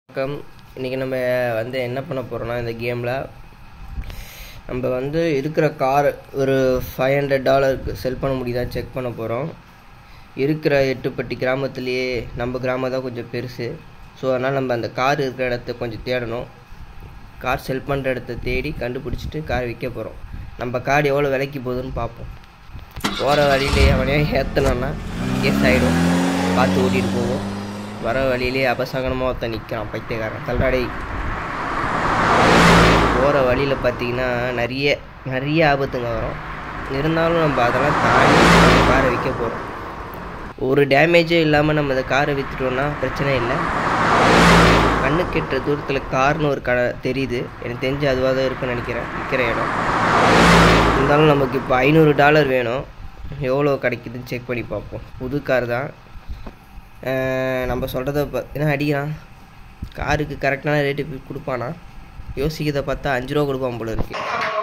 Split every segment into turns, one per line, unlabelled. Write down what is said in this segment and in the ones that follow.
வணக்கம் இன்றைக்கி நம்ம வந்து என்ன பண்ண போகிறோம்னா இந்த கேமில் நம்ம வந்து இருக்கிற கார் ஒரு ஃபைவ் ஹண்ட்ரட் டாலருக்கு செல் பண்ண முடியுதா செக் பண்ண போகிறோம் இருக்கிற எட்டுப்பட்டி கிராமத்துலேயே நம்ம கிராமம் தான் கொஞ்சம் பெருசு ஸோ அதனால் நம்ம அந்த கார் இருக்கிற இடத்த கொஞ்சம் தேடணும் கார் செல் பண்ணுற இடத்த தேடி கண்டுபிடிச்சிட்டு கார் விற்க போகிறோம் நம்ம கார் எவ்வளோ விலைக்கு போகுதுன்னு பார்ப்போம் போகிற வழியிலே அவனே ஏற்றினான்னா கேஸ் ஆகிடும் பார்த்து ஓட்டிகிட்டு போவோம் வர வழியிலே அபசகனமாக ஒருத்தன் நிற்கிறான் பைத்தியக்காரன் தள்ளாடை போகிற வழியில் பார்த்தீங்கன்னா நிறைய நிறைய ஆபத்துங்க வரும் இருந்தாலும் நம்ம அதெல்லாம் தாண்டி நம்ம காரை விற்க போகிறோம் ஒரு டேமேஜே இல்லாமல் நம்ம இந்த காரை விற்றுட்டோம்னா பிரச்சனை இல்லை கண்ணு கெட்டுற தூரத்தில் கார்னு ஒரு கடை தெரியுது எனக்கு தெரிஞ்சு அதுவாக தான் இருக்குன்னு நினைக்கிறேன் விற்கிற இடம் இருந்தாலும் நமக்கு இப்போ ஐநூறு டாலர் வேணும் எவ்வளோ கிடைக்குதுன்னு செக் பண்ணி பார்ப்போம் புது கார் தான் அஹ் நம்ம சொல்கிறத பார்த்தீங்கன்னா அடிக்கிறான் காருக்கு கரெக்டான ரேட்டு கொடுப்பானா யோசிக்கிறத பார்த்தா அஞ்சு ரூபா கொடுப்பான் போல இருக்கு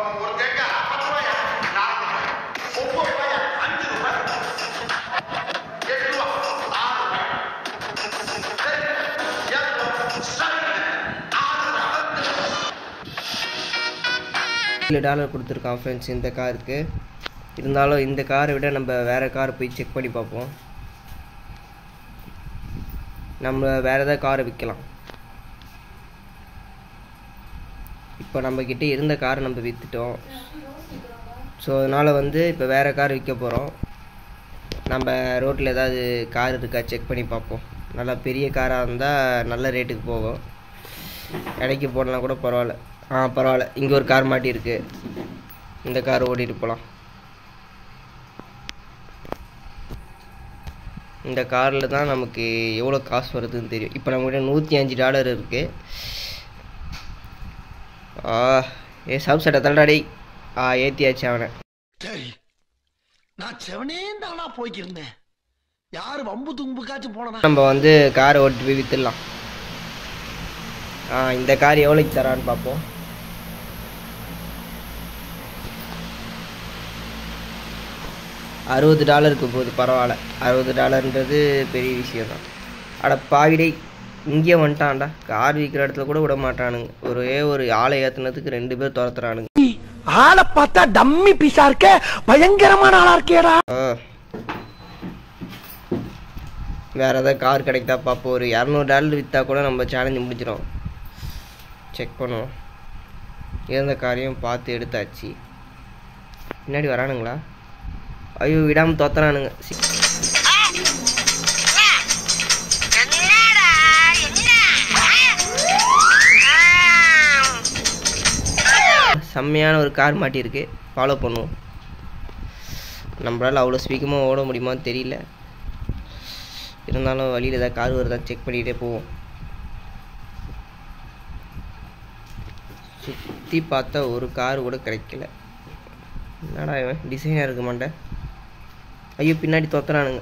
ஏழு டாலர் கொடுத்துருக்கான் ஃப்ரெண்ட்ஸ் இந்த காருக்கு இருந்தாலும் இந்த காரை விட நம்ம வேறு கார் போய் செக் பண்ணி பார்ப்போம் நம்ம வேறு ஏதாவது காரை விற்கலாம் இப்போ நம்மக்கிட்ட இருந்த காரை நம்ம விற்றுட்டோம் ஸோ அதனால் வந்து இப்போ வேறு கார் விற்க போகிறோம் நம்ம ரோட்டில் ஏதாவது கார் இருக்கா செக் பண்ணி பார்ப்போம் நல்லா பெரிய காராக இருந்தால் நல்ல ரேட்டுக்கு போகும் இடைக்கு போடலாம் கூட பரவாயில்ல ஆ பரவாயில்ல இங்கே ஒரு கார் மாட்டியிருக்கு இந்த கார் ஓட்டிகிட்டு போகலாம் இந்த காரில் தான் நமக்கு எவ்வளோ காசு வருதுன்னு தெரியும் இப்போ நம்மகிட்ட நூற்றி அஞ்சு டாலர் இருக்குது ஆ ஏ சப் சட்டை தள்ளாடி ஆ ஏற்றியாச்சு அவனை
சரி நான் செவனே தானா போய்க்கிருந்தேன் யாரு வம்பு தும்புக்காச்சும் போனா
நம்ம வந்து காரை ஓட்டி போய் விற்றுடலாம் ஆ இந்த கார் எவ்வளோக்கு தரான்னு பார்ப்போம் அறுபது டாலருக்கு போகுது பரவாயில்ல அறுபது டாலர்ன்றது பெரிய விஷயம் தான் அட பாவிடை இங்கே வந்துட்டான்டா கார் விற்கிற இடத்துல கூட விட மாட்டானுங்க ஒரே ஒரு ஆளை ஏற்றுனதுக்கு ரெண்டு பேர் துரத்துறானுங்க
ஆளை பார்த்தா டம்மி பீஸா இருக்க பயங்கரமான ஆளா இருக்கேடா
ஆ வேறு ஏதாவது கார் கிடைக்குதா பார்ப்போம் ஒரு இரநூறு டாலர் விற்றா கூட நம்ம சேலஞ்சு முடிஞ்சிடும் செக் பண்ணுவோம் இருந்த காரையும் பார்த்து எடுத்தாச்சு பின்னாடி வரானுங்களா ஐயோ விடாமல் தோத்துறானுங்க சி-
என்னடா என்ன
செம்மையான ஒரு கார் மாட்டியிருக்கு ஃபாலோ பண்ணுவோம் நம்மளால் அவ்வளோ ஸ்பீக்கமாக ஓட முடியுமான்னு தெரியல இருந்தாலும் வழியில் ஏதாவது கார் வருதா செக் பண்ணிகிட்டே போவோம் சுற்றி பார்த்தா ஒரு கார் கூட கிடைக்கல என்னடா இவன் டிசைனாக இருக்க மாட்டேன் ஐயோ பின்னாடி தொத்துறானுங்க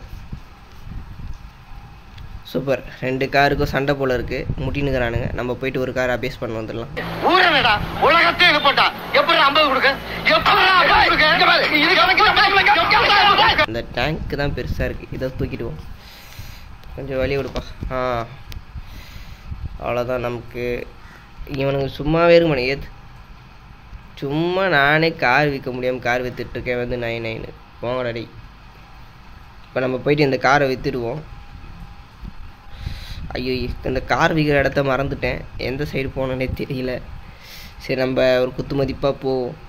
சூப்பர் ரெண்டு காருக்கும் சண்டை போல இருக்கு முட்டினுக்கிறானுங்க நம்ம போயிட்டு ஒரு கார் அபேஸ் பண்ண வந்துடலாம்
ஊரடா உலகத்தையும் இது போட்டா எப்படி ஐம்பது கொடுக்க எப்படி ஐம்பது கொடுக்க இங்க பாரு, இது கணக்கு
அந்த டேங்க் தான் பெருசாக இருக்குது இதை தூக்கிடுவோம் கொஞ்சம் வழி விடுப்பா ஆ அவ்வளோதான் நமக்கு இவனுங்க சும்மாவே இருக்க மாட்டேன் ஏத்து சும்மா நானே கார் விற்க முடியாமல் கார் விற்றுட்ருக்கேன் வந்து நைன் நைனு போங்கடா டேய் இப்போ நம்ம போயிட்டு இந்த காரை விற்றுடுவோம் ஐயோ இந்த கார் விற்கிற இடத்த மறந்துட்டேன் எந்த சைடு போனேனே தெரியல சரி நம்ம ஒரு குத்து மதிப்பாக போவோம்